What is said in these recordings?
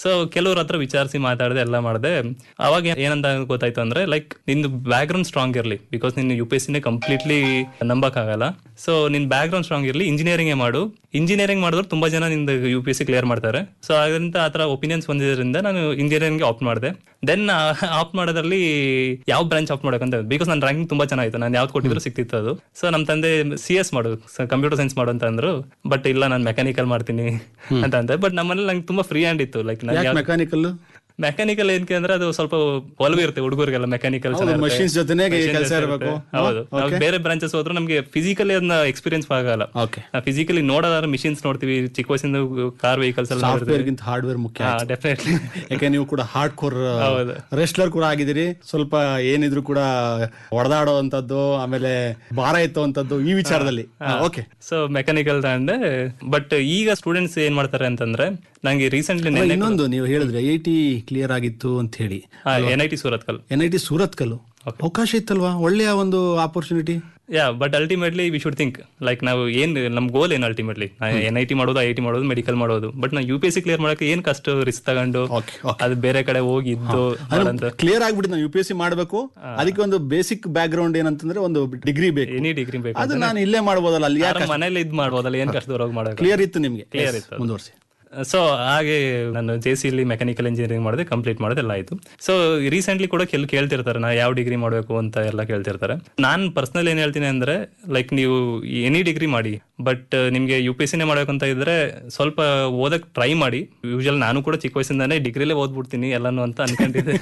So ಕೆಲವ್ರ ಹತ್ರ ವಿಚಾರಿಸಿ ಮಾತಾಡಿದೆ ಎಲ್ಲ ಮಾಡಿದೆ ಅವಾಗ ಏನಂತ ಗೊತ್ತಾಯ್ತು ಅಂದ್ರೆ ಲೈಕ್ ನಿಂದು ಬ್ಯಾಕ್ ಗ್ರೌಂಡ್ ಸ್ಟ್ರಾಂಗ್ ಇರಲಿ ಬಿಕಾಸ್ ನಿನ್ನ ಯು ಪಿ ಎಸ್ ಸಿನೇ ಕಂಪ್ಲೀಟ್ಲಿ ನಂಬಕ್ಕಾಗಲ್ಲ ಸೊ ನಿನ್ ಬ್ಯಾಕ್ ಗ್ರೌಂಡ್ ಸ್ಟ್ರಾಂಗ್ ಇರಲಿ ಇಂಜಿನಿಯರಿಂಗ್ ಮಾಡು ಇಂಜಿನಿಯರಿಂಗ್ ಮಾಡಿದ್ರು ತುಂಬಾ ಜನ ನಿಂದು U P S C clear ಮಾಡ್ತಾರೆ ಸೊ ಅದರಿಂದ ಆ ಥರ ಒಪಿನಿಯನ್ಸ್ ಬಂದಿದ್ದರಿಂದ ನಾನು ಇಂಜಿನಿಯರಿಂಗ್ ಆಪ್ಟ್ ಮಾಡಿದೆ ದೆನ್ ಆಪ್ಟ್ ಮಾಡೋದ್ರಲ್ಲಿ ಯಾವ ಬ್ರಾಂಚ್ ಆಪ್ಟ್ ಮಾಡಬೇಕಂತ ಬಿಕಾಸ್ ನನ್ನ ರ್ಯಾಂಕಿಂಗ್ ತುಂಬಾ ಚೆನ್ನಾಗಿತ್ತು ನಾನು ಯಾವ್ದು ಕೊಟ್ಟಿದ್ರು ಸಿಕ್ತಿತ್ತು ಅದು ಸೊ ನಮ್ಮ ತಂದೆ ಸಿ ಎಸ್ ಮಾಡು ಕಂಪ್ಯೂಟರ್ ಸೈನ್ಸ್ ಮಾಡು ಅಂತ ಅಂದ್ರು ಬಟ್ ಇಲ್ಲ ನಾನು ಮೆಕ್ಯಾನಿಕಲ್ ಮಾಡ್ತೀನಿ ಅಂತ ಅಂದೆ ಬಟ್ ನಮ್ಮನೇಲಿ ನಂಗೆ ತುಂಬಾ ಫ್ರೀ ಹ್ಯಾಂಡ್ ಇತ್ತು ಲೈಕ್ ಯಾಕೆ ಮೆಕ್ಯಾನಿಕಲ್ ಮೆಕ್ಯಾನಿಕಲ್ ಏನಕ್ಕೆ ಅಂದ್ರೆ ಅದು ಸ್ವಲ್ಪ ಒಲವು ಇರುತ್ತೆ ಹುಡುಗರಿಗೆಲ್ಲ ಮೆಕ್ಯಾನಿಕಲ್ machines ಜೊತೆನೇ ಕೆಲಸ ಇರಬೇಕು ಹೌದು ನಾವು ಬೇರೆ ಬ್ರಾಂಚಸ್ ಹೋದ್ರೆ ನಮಗೆ ಫಿಸಿಕಲಿ ಅದನ್ನ ಎಕ್ಸ್ಪೀರಿಯನ್ಸ್ ಆಗಲ್ಲ ಓಕೆ ನಾವು ಫಿಸಿಕಲಿ ನೋಡೋದಾದ್ರೆ ಮಿಷಿನ್ಸ್ ನೋಡ್ತೀವಿ ಚಿಕ್ಕ ವಯಸ್ಸಿಂದ ಕಾರ್ ವೆಹಿಕಲ್ಸ್ ಎಲ್ಲ ನೋಡಿರ್ತೀವಿ ಸಾಫ್ಟ್ವೇರ್ ಗಿಂತ ಹಾರ್ಡ್ವೇರ್ ಮುಖ್ಯ ಡೆಫಿನೆಟ್ಲಿ ಯಾಕೆ ನೀವು ಕೂಡ ಹಾರ್ಡ್ ಕೋರ್ ಹೌದು. ರೆಸ್ಲರ್ ಕೂಡ ಆಗಿದ್ದೀರಿ ಸ್ವಲ್ಪ ಏನಿದ್ರು ಕೂಡ ಹೊಡೆದಾಡೋ ಅಂತದ್ದು ಆಮೇಲೆ ಭಾರ ಎತ್ತುವಂತದ್ದು ಈ ವಿಚಾರದಲ್ಲಿ ಓಕೆ ಸೊ ಮೆಕ್ಯಾನಿಕಲ್ ತಗೊಂಡೆ ಬಟ್ ಈಗ ಸ್ಟೂಡೆಂಟ್ಸ್ ಏನ್ ಮಾಡ್ತಾರೆ ಅಂತಂದ್ರೆ ನಂಗೆ ರೀಸೆಂಟ್ಲಿ ಇನ್ನೊಂದು ನೀವು ಹೇಳಿದ್ರೆ ಐ ಟಿ ಕ್ಲಿಯರ್ ಆಗಿತ್ತು ಅಂತ ಹೇಳಿ N I T Surathkal N I T Surathkal ಅವಕಾಶ ಇತ್ತಲ್ವಾ ಒಳ್ಳೆಯ ಒಂದು opportunity yeah but ultimately we should think like ನಾವು ಏನ್ ನಮ್ ಗೋಲ್ ಏನು ಅಲ್ಟಿಮೇಟ್ಲಿ ಎನ್ ಐ ಟಿ ಮಾಡೋದು ಐ ಟಿ ಮಾಡೋದು ಮೆಡಿಕಲ್ ಮಾಡೋದು ಬಟ್ ನಾವು U P S C clear ಮಾಡಕ್ಕೆ ಏನ್ ಕಷ್ಟ ರಿಸ್ಕ್ ತಗೊಂಡು ಓಕೆ ಅದು ಬೇರೆ ಕಡೆ ಹೋಗಿ ಇದ್ದು ಮಾಡಂತ ಕ್ಲಿಯರ್ ಆಗ್ಬಿಟ್ಟು ನಾನು ಯು ಪಿ ಎಸ್ ಸಿ ಮಾಡಬೇಕು ಅದಕ್ಕೆ ಒಂದು ಬೇಸಿಕ್ ಬ್ಯಾಕ್ ಗ್ರೌಂಡ್ ಏನಂತಂದ್ರೆ ಒಂದು ಡಿಗ್ರಿ ಬೇಕು ಎನಿ ಡಿಗ್ರಿ ಬೇಕು ಅದು ನಾನು ಇಲ್ಲೇ ಮಾಡ್ಬೋದಲ್ಲ ಅಲ್ಲಿ ಯಾಕೆ ಮನೇಲಿ ಇದ್ ಮಾಡ್ಬೋದಲ್ಲ ಏನ್ ಕಷ್ಟದವ್ರಾಗ ಮಾಡೋದು ಕ್ಲಿಯರ್ ಇತ್ತು ನಿಮ್ಗೆ Clear Yes, ಇತ್ತು. ಮುಂದುವರ್ಸಿ ಸೊ ಹಾಗೆ ನಾನು ಜೆ ಸಿ ಇಲ್ಲಿ ಮೆಕ್ಯಾನಿಕಲ್ ಇಂಜಿನಿಯರಿಂಗ್ ಮಾಡಿದೆ ಕಂಪ್ಲೀಟ್ ಮಾಡಿದೆ ಎಲ್ಲ ಆಯ್ತು ಸೊ ರೀಸೆಂಟ್ಲಿ ಕೂಡ ಕೆಲ್ ಕೇಳ್ತಿರ್ತಾರೆ ನಾ ಯಾವ ಡಿಗ್ರಿ ಮಾಡಬೇಕು ಅಂತ ಎಲ್ಲ ಕೇಳ್ತಿರ್ತಾರೆ ನಾನು ಪರ್ಸನಲ್ ಏನ್ ಹೇಳ್ತೀನಿ ಅಂದ್ರೆ ಲೈಕ್ ನೀವು ಎನಿ ಡಿಗ್ರಿ ಮಾಡಿ ಬಟ್ ನಿಮ್ಗೆ ಯು ಪಿ ಎಸ್ ಸಿನೇ ಮಾಡ್ಬೇಕಂತ ಇದ್ರೆ ಸ್ವಲ್ಪ ಓದಕ್ ಟ್ರೈ ಮಾಡಿ ಯೂಶಲ್ ನಾನು ಕೂಡ ಚಿಕ್ಕ ವಯಸ್ಸಿಂದಾನೇ ಡಿಗ್ರಿಲೇ ಓದ್ಬಿಡ್ತೀನಿ ಎಲ್ಲಾನು ಅಂತ ಅನ್ಕೊಂಡಿದ್ದೆ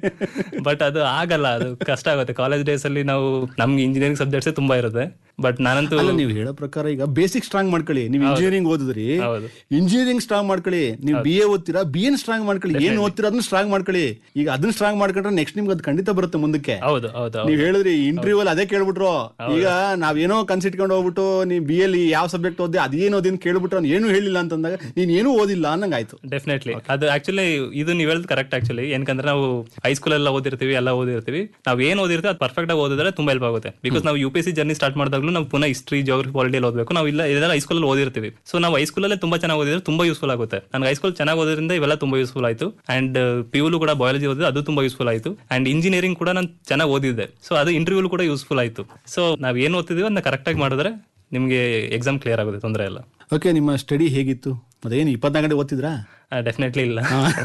ಬಟ್ ಅದು ಆಗಲ್ಲ ಅದು ಕಷ್ಟ ಆಗುತ್ತೆ ಕಾಲೇಜ್ ಡೇಸ್ ಅಲ್ಲಿ ನಾವು ನಮ್ಗೆ ಇಂಜಿನಿಯರಿಂಗ್ ಸಬ್ಜೆಕ್ಟ್ಸೇ ತುಂಬಾ ಇರುತ್ತೆ ಬಟ್ ನಾನಂತೂ ಅಲ್ಲ ನೀವು ಹೇಳೋ ಪ್ರಕಾರ ಈಗ ಬೇಸಿಕ್ ಸ್ಟ್ರಾಂಗ್ ಮಾಡ್ಕೊಳ್ಳಿ ನೀವು ಇಂಜಿನಿಯರಿಂಗ್ ಓದಿದ್ರಿ ಹೌದು. ಇಂಜಿನಿಯರಿಂಗ್ ಸ್ಟ್ರಾಂಗ್ ಮಾಡ್ಕೊಳ್ಳಿ ನೀವು ಬಿ ಎ ಓದ್ತೀರಾ ಬಿ ಎನ್ ಸ್ಟ್ರಾಂಗ್ ಮಾಡ್ಕೊಳ್ಳಿ ಏನ್ ಓದ್ತೀರಾ ಅದನ್ನ ಸ್ಟ್ರಾಂಗ್ ಮಾಡ್ಕೊಳ್ಳಿ ಈಗ ಅದನ್ನ ಸ್ಟ್ರಾಂಗ್ ಮಾಡ್ಕೊಂಡ್ರೆ ನೆಕ್ಸ್ಟ್ ನಿಮ್ಗೆ ಅದು ಖಂಡಿತ ಬರುತ್ತೆ ಮುಂದಕ್ಕೆ ಹೌದು ಹೌದು ಹೌದು ನೀವ್ ಹೇಳಿದ್ರಿ ಇಂಟರ್ವ್ಯೂ ಅಲ್ಲಿ ಅದೇ ಕೇಳ್ಬಿಟ್ರು ಈಗ ನಾವೇನೋ ಕನ್ಸಿಟ್ಕೊಂಡು ಹೋಗ್ಬಿಟ್ಟು ನೀವ್ ಬಿ ಎಲ್ಲಿ ಯಾವ ಸಬ್ಜೆಕ್ಟ್ ಓದಿ ಅದೇನು ಓದಿ ಅಂತ ಕೇಳ್ಬಿಟ್ರು ಅವ್ನು ಏನು ಹೇಳಿಲ್ಲ ಅಂತಂದಾಗ ನೀನ್ ಏನೂ ಓದಿಲ್ಲ ಅನ್ನಂಗ್ ಆಯ್ತು ಡೆಫಿನೆಟ್ಲಿ ಅದು ಆಕ್ಚುಲಿ ಇದು ನೀವು ಹೇಳಿದ್ ಕರೆಕ್ಟ್ ಆಕ್ಚುಲಿ ಏನಕಂದ್ರೆ ನಾವು ಹೈಸ್ಕೂಲ್ ಎಲ್ಲ ಓದಿರ್ತೀವಿ ಎಲ್ಲ ಓದಿರ್ತೀವಿ ನಾವು ಏನ್ ಓದಿರ್ತೀವಿ ಅದು ಪರ್ಫೆಕ್ಟ್ ಆಗಿ ಓದಿದ್ರೆ ತುಂಬಾ ಹೆಲ್ಪ್ ಆಗುತ್ತೆ ಬಿಕಾಸ್ ನಾವು U P C journey start ಮಾಡಿದಾಗಲೂ ನಾವು ಪುನಃ ಹಿಸ್ಟ್ರಿ ಜೋಗ್ರಫಿ ಪಾಲಿಟಿಯಲ್ಲಿ ಓದಬೇಕು ನಾವು ಇಲ್ಲ ಇದೆಲ್ಲ ಹೈಸ್ಕೂಲಲ್ಲಿ ಓದಿರ್ತೀವಿ ಸೊ ನಾವು ಹೈಸ್ಕೂಲಲ್ಲೇ ತುಂಬಾ ಚೆನ್ನಾಗಿ ಓದಿದ್ರೆ ತುಂಬಾ ಯೂಸ್ಫುಲ್ ಆಗುತ್ತೆ ನನಗೆ ಹೈಸ್ಕೂಲ್ ಚೆನ್ನಾಗಿ ಓದೋದ್ರಿಂದ ಇವೆಲ್ಲ ತುಂಬಾ ಯೂಸ್ಫುಲ್ ಆಯ್ತು ಅಂಡ್ ಪಿಯುಲು ಕೂಡ ಬಯಾಲಜಿ ಓದಿದ್ರೆ ಅದು ತುಂಬಾ ಯೂಸ್ಫುಲ್ ಆಯ್ತು ಅಂಡ್ ಇಂಜಿನಿಯರಿಂಗ್ ಕೂಡ ನಾನು ಚೆನ್ನಾಗಿ ಓದಿದ್ದೆ ಸೊ ಅದು ಇಂಟರ್ವ್ಯೂ ಕೂಡ ಯೂಸ್ಫುಲ್ ಆಯ್ತು ಸೊ ನಾವು ಏನು ಓದ್ತಿದೀವಿ ಅದನ್ನ ಕರೆಕ್ಟಾಗಿ ಮಾಡಿದ್ರೆ ನಿಮಗೆ ಎಕ್ಸಾಮ್ ಕ್ಲಿಯರ್ ಆಗುತ್ತೆ ತೊಂದರೆ ಇಲ್ಲ ಓಕೆ ನಿಮ್ಮ ಸ್ಟಡಿ ಹೇಗಿತ್ತು ಅದೇನು ಇಪ್ಪತ್ನಾಲ್ಕು ಗಂಟೆ ಓದ್ತಿದ್ರಾ ಡೆಫಿನೆಟ್ಲಿ ಇಲ್ಲ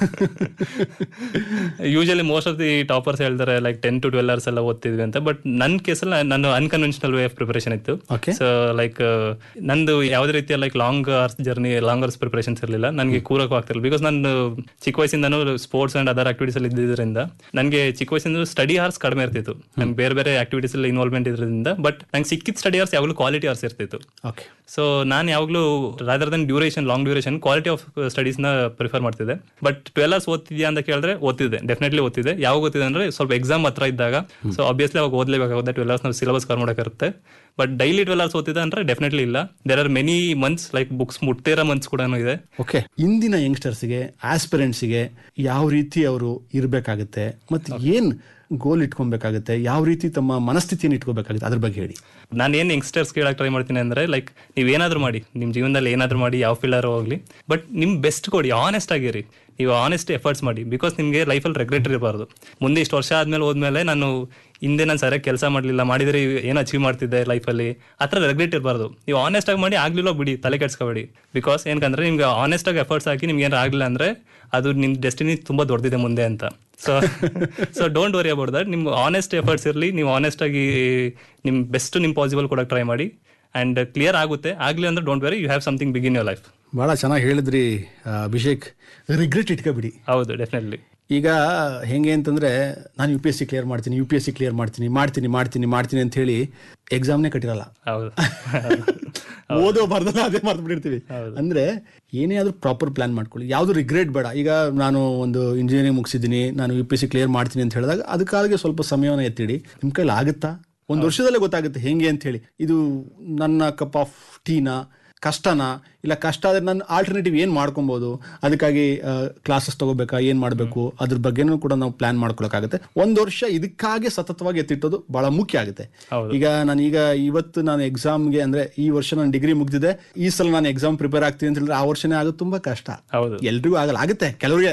usually most of the toppers ಹೇಳ್ತಾರೆ like ten to twelve hours ಎಲ್ಲ ಓದ್ತಿದ್ವಿ ಅಂತ ಬಟ್ ನನ್ನ ಕೇಸಲ್ಲಿ ನಾನು ಅನ್ಕನ್ವೆನ್ಷನಲ್ ವೇ ಆಫ್ ಪ್ರಿಪರೇಷನ್ ಇತ್ತು Okay. ಸೊ ಲೈಕ್ ನಂದು ಯಾವುದೇ ರೀತಿಯ like long hours journey long hours preparations ಇರಲಿಲ್ಲ ನನಗೆ ಕೂರಕ್ಕೂ ಆಗ್ತಿಲ್ಲ ಬಿಕಾಸ್ ನಾನು ಚಿಕ್ಕ ವಯಸ್ಸಿಂದನೂ ಸ್ಪೋರ್ಟ್ಸ್ ಅಂಡ್ ಅದರ್ ಆಕ್ಟಿವಿಟೀಸ್ ಅಲ್ಲಿ ಇದ್ದಿದ್ದರಿಂದ ನನಗೆ ಚಿಕ್ಕ ವಯಸ್ಸಿಂದ ಸ್ಟಡಿ ಅವರ್ಸ್ ಕಡಿಮೆ ಇರ್ತಿತ್ತು ನನ್ಗೆ ಬೇರೆ ಬೇರೆ ಆಕ್ಟಿವಿಟೀಸ್ ಅಲ್ಲಿ ಇನ್ವಾಲ್ವ್ಮೆಂಟ್ ಇದ್ರಿಂದ ಬಟ್ ನಂಗೆ ಸಿಕ್ಕಿದ ಸ್ಟಡಿ ಅವರ್ಸ್ ಯಾವಾಗಲೂ ಕ್ವಾಲಿಟಿ ಅವರ್ಸ್ ಇರ್ತಿತ್ತು ಓಕೆ ಸೊ ನಾನು ಯಾವಾಗಲೂ rather than duration long duration quality of ಸ್ಟಡೀಸ್ನ ಪ್ರಿಫರ್ ಮಾಡ್ತಿದ್ದೆ ಬಟ್ ಟ್ವೆಲ್ ಅವರ್ಸ್ ಓದ್ತಿದ್ಯಾ ಅಂತ ಕೇಳಿದ್ರೆ ಓದ್ತಿದ್ದೆ ಡೆಫಿನೆಟ್ಲಿ ಓದ್ತಿದ್ದೆ ಯಾವಾಗ ಓದ್ತಿದ್ದೆ ಅಂದ್ರೆ ಸ್ವಲ್ಪ ಎಕ್ಸಾಮ್ ಹತ್ರ ಇದ್ದಾಗ ಸೊ ಆಬ್ವಿಯಸ್ಲಿ ಅವಾಗ ಓದಲೇಬೇಕಾಗುತ್ತೆ ಟ್ವೆಲ್ ಅವರ್ಸ್ ನಾವು ಸಿಲೆಬಸ್ ಕವರ್ ಮಾಡೋಕ್ಕಿರುತ್ತೆ ಬಟ್ ಡೈಲಿ ಟ್ವೆಲ್ ಅವರ್ಸ್ ಓದ್ತಿದ್ದೆ ಅಂದ್ರೆ ಡೆಫಿನೆಟ್ಲಿ ಇಲ್ಲ there are many months like books ಮುಟ್ಟಿರೋ ಮಂತ್ಸ್ ಕೂಡ ಇದೆ ಓಕೆ ಇಂದಿನ ಯಂಗ್ಸ್ಟರ್ಸ್ಗೆ ಆಸ್ಪಿರೆಂಟ್ಸ್ಗೆ ಯಾವ ರೀತಿ ಅವರು ಇರಬೇಕಾಗುತ್ತೆ ಮತ್ತು ಏನು ಗೋಲ್ ಇಟ್ಕೊಬೇಕಾಗುತ್ತೆ ಯಾವ ರೀತಿ ತಮ್ಮ ಮನಸ್ಥಿತಿಯನ್ನು ಇಟ್ಕೋಬೇಕಾಗುತ್ತೆ ಅದ್ರ ಬಗ್ಗೆ ಹೇಳಿ ನಾನು ಏನು ಯಂಗ್ಸ್ಟರ್ಸ್ ಕೇಳಕ್ ಟ್ರೈ ಮಾಡ್ತೀನಿ ಅಂದ್ರೆ ಲೈಕ್ ನೀವು ಏನಾದರೂ ಮಾಡಿ ನಿಮ್ಮ ಜೀವನದಲ್ಲಿ ಏನಾದರೂ ಮಾಡಿ ಯಾವ ಫೀಲ್ಡರ್ ಹೋಗ್ಲಿ ಬಟ್ ನಿಮ್ ಬೆಸ್ಟ್ ಕೊಡಿ ಆನೆಸ್ಟ್ ಆಗಿರಿ ನೀವು ಆನೆಸ್ಟ್ ಎಫರ್ಟ್ಸ್ ಮಾಡಿ ಬಿಕಾಸ್ ನಿಮಗೆ ಲೈಫಲ್ಲಿ ರೆಗ್ರೆಟ್ ಇರಬಾರ್ದು ಮುಂದೆ ಇಷ್ಟು ವರ್ಷ ಆದ್ಮೇಲೆ ಹೋದ್ಮೇಲೆ ನಾನು ಹಿಂದೆ ನಾನು ಸರಿಯಾಗಿ ಕೆಲಸ ಮಾಡಲಿಲ್ಲ ಮಾಡಿದ್ರೆ ಏನು ಅಚೀವ್ ಮಾಡ್ತಿದ್ದೆ ಲೈಫಲ್ಲಿ ಆ ಥರ ರೆಗ್ರೆಟ್ ಇರಬಾರ್ದು ನೀವು ಆನೆಸ್ಟ್ ಆಗಿ ಮಾಡಿ ಆಗ್ಲಿಲ್ಲ ಬಿಡಿ ತಲೆ ಕೆಡ್ಸ್ಕೊಬೇಡಿ ಬಿಕಾಸ್ ಏನಕಂದ್ರೆ ನಿಮ್ಗೆ ಆನೆಸ್ಟ್ ಆಗಿ ಎಫರ್ಟ್ಸ್ ಹಾಕಿ ನಿಮ್ಗೆ ಏನಾರು ಆಗಲಿಲ್ಲ ಅಂದ್ರೆ ಅದು ನಿಮ್ಮ ಡೆಸ್ಟಿನಿ ತುಂಬಾ ದೊಡ್ಡದಿದೆ ಮುಂದೆ ಅಂತ so so don't worry about that ನಿಮ್ಮ ಆನೆಸ್ಟ್ ಎಫರ್ಟ್ಸ್ ಇರಲಿ ನೀವು ಆನೆಸ್ಟ್ ಆಗಿ ನಿಮ್ಮ ಬೆಸ್ಟ್ ನಿಮ್ಮ ಪಾಸಿಬಲ್ ಕೊಡಕ್ಕೆ ಟ್ರೈ ಮಾಡಿ ಅಂಡ್ ಕ್ಲಿಯರ್ ಆಗುತ್ತೆ ಆಗಲಿ ಅಂದ್ರೆ don't worry you have something begin your life ಭಾಳ ಚೆನ್ನಾಗಿ ಹೇಳಿದ್ರಿ ಆ, ಅಭಿಷೇಕ್ ರಿಗ್ರೆಟ್ ಇಟ್ಕೋಬಿಡಿ ಹೌದು ಡೆಫಿನೆಟ್ಲಿ ಈಗ ಹೆಂಗೆ ಅಂತಂದ್ರೆ ನಾನು U P S C clear ಮಾಡ್ತೀನಿ U P S C clear ಮಾಡ್ತೀನಿ ಮಾಡ್ತೀನಿ ಮಾಡ್ತೀನಿ ಮಾಡ್ತೀನಿ ಅಂತ ಹೇಳಿ ಎಕ್ಸಾಮ್ನೇ ಕಟ್ಟಿರಲ್ಲ ಹೌದು ಓದೋ ಬರ್ದಲ್ಲ ಅದೇ ಮರ್ತು ಬಿಟ್ಟಿರ್ತೀವಿ ಅಂದ್ರೆ ಏನೇ ಆದ್ರೂ ಪ್ರಾಪರ್ ಪ್ಲಾನ್ ಮಾಡ್ಕೊಳ್ಳಿ ಯಾವುದು ರಿಗ್ರೆಟ್ ಬೇಡ ಈಗ ನಾನು ಒಂದು ಇಂಜಿನಿಯರಿಂಗ್ ಮುಗಿಸಿದ್ದೀನಿ ನಾನು ಯು ಪಿ ಸಿ ಕ್ಲಿಯರ್ ಮಾಡ್ತೀನಿ ಅಂತ ಹೇಳಿದಾಗ ಅದಕ್ಕಾಗಿ ಸ್ವಲ್ಪ ಸಮಯವನ್ನು ಎತ್ತಿಡಿ ನಿಮ್ಮ ಕೈಲಿ ಆಗುತ್ತಾ ಒಂದು ವರ್ಷದಲ್ಲೇ ಗೊತ್ತಾಗುತ್ತೆ ಹೆಂಗೆ ಅಂತ ಹೇಳಿ ಇದು ನನ್ನ ಕಪ್ ಆಫ್ ಟೀನಾ ಕಷ್ಟನಾ ಇಲ್ಲ ಕಷ್ಟ ಆದ್ರೆ ನಾನು ಆಲ್ಟರ್ನೇಟಿವ್ ಏನು ಮಾಡ್ಕೊಬೋದು ಅದಕ್ಕಾಗಿ ಕ್ಲಾಸಸ್ ತಗೋಬೇಕಾ ಏನು ಮಾಡಬೇಕು ಅದ್ರ ಬಗ್ಗೆನೂ ಕೂಡ ನಾವು ಪ್ಲಾನ್ ಮಾಡ್ಕೊಳಕ್ಕಾಗುತ್ತೆ ಒಂದು ವರ್ಷ ಇದಕ್ಕಾಗಿ ಸತತವಾಗಿ ಎತ್ತಿಟ್ಟೋದು ಬಹಳ ಮುಖ್ಯ ಆಗುತ್ತೆ ಹೌದು. ಈಗ ನಾನು ಈಗ ಇವತ್ತು ನಾನು ಎಕ್ಸಾಮ್ಗೆ ಅಂದ್ರೆ ಈ ವರ್ಷ ನಾನು ಡಿಗ್ರಿ ಮುಗ್ದಿದೆ ಈ ಸಲ ನಾನು ಎಕ್ಸಾಮ್ ಪ್ರಿಪೇರ್ ಆಗ್ತೀನಿ ಅಂತ ಹೇಳಿದ್ರೆ ಆ ವರ್ಷನೇ ಆಗೋದು ತುಂಬಾ ಕಷ್ಟ ಹೌದು ಎಲ್ರಿಗೂ ಆಗಲ್ಲ ಆಗುತ್ತೆ ಕೆಲವರಿಗೆ